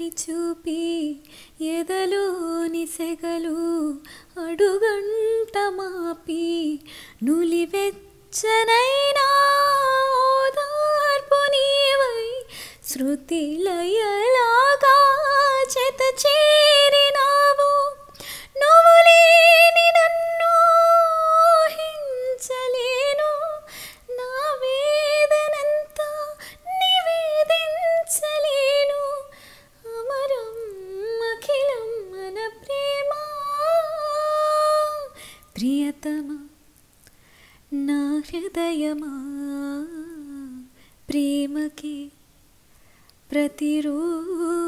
దారి చూపి ఎదలోని సెగలు అడుగంట మాపి నులివెచ్చనైనా ఓదార్పు నీవై శృతి లయలాగా చెత చేరినావు నువ్వు లేని నన్ను ఊహించలేను నా వేదనంతా నివేదించలేను అమరం అఖిలం మన ప్రేమ ప్రియతమా నా హృదయమా ప్రేమకి ప్రతిరూపమా